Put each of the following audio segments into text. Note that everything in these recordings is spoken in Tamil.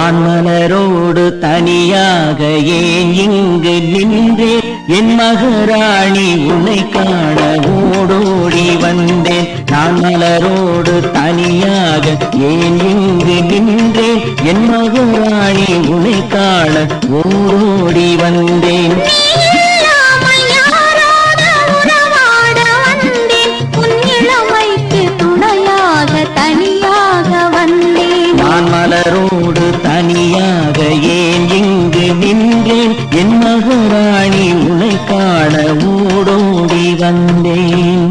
நான் மலரோடு தனியாக ஏன் இங்கு நின்றேன் என் மகராணி உன்னை காண ஓடோடி வந்தேன் நான் மலரோடு தனியாக ஏன் இங்கு நின்றேன் என் மகராணி உன்னை காண ஓடோடி வந்தேன் இல்லாமல் யாரோடு உறவாட வந்தேன் உன் இளமைக்கு துணையாக தனியாக வந்தேன் நான் மலரோடு தனியாக ஏன் இங்கு நின்றேன் என் மகராணி உன்னை காண ஓடோடி வந்தேன்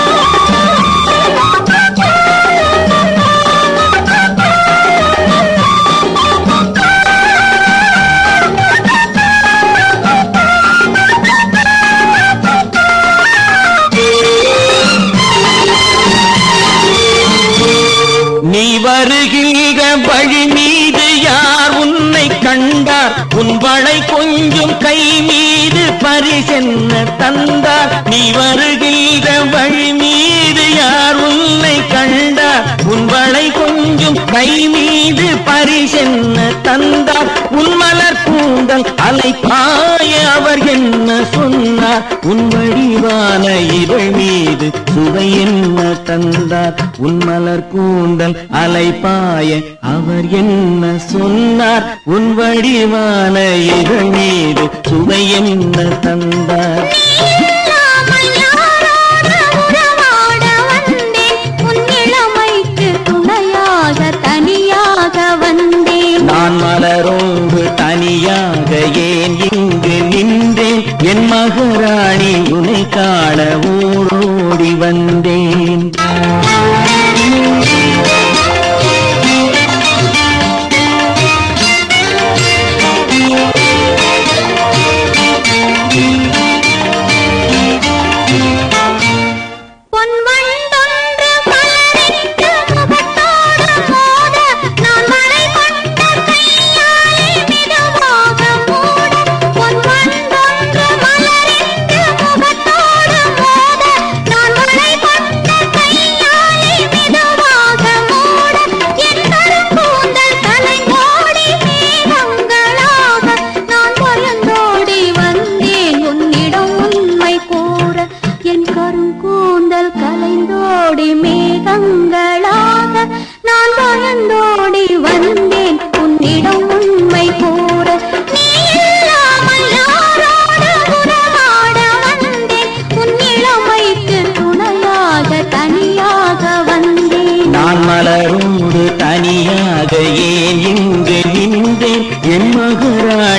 நீ வருகின்ற வழி மீது யார் உன்னை கண்டார் உன் வளை கொஞ்சம் கை மீது பரிசென்ன தந்தார் நீ வருகின்ற வழி மீது யார் உன்னை கண்டார் உன் வளை கொஞ்சம் கை மீது பரிசென்ன தந்தார் உன் மலர் கூந்தல் அலை பாய அவர் என்ன சொன்னார் உன் வடிவான இதழ் மீது சுவை என்ன தந்தார் உன் மலர் கூந்தல் அலை பாய அவர் என்ன சொன்னார் உன் வடிவான இதழ் மீது சுவை என்ன தந்தார் இல்லாமல் யாரோடு உறவாட வந்தேன் உன் இளமைக்கு துணையாக தனியாக வந்தேன் நான் மலரோடு தனியாக ஏன் இங்கு நின்றேன் என் மகராணி உன்னை காண ஓடோடி வந்தேன் பொன் வண்டொன்று மலரிட்டு முகத்தோடு மோத நான் மலை கொண்ட கையாலே மெதுவாக மூட பொன் வண்டொன்று மலரிட்டு முகத்தோடு மோத நான் மலை கொண்ட கையாலே மெதுவாக மூட என் கரும்பூந்தல் தலைமோடி மேகங்களாக நான் பயந்தோடி வந்தேன் உன்னிடம் உண்மை கூற என் கருங்கூந்தல் கலைந்தோடி மேகங்களாக நான் பயந்தோடி வந்தேன் உன்னிடம் உண்மை கூற நீ இல்லாமல் யாரோடு உறவாட வந்தேன் உன் இளமைக்கு துணையாக தனியாக வந்தேன் நான் மலரோடு தனியாக ஏன் இங்கு நின்றேன் என் மகராணி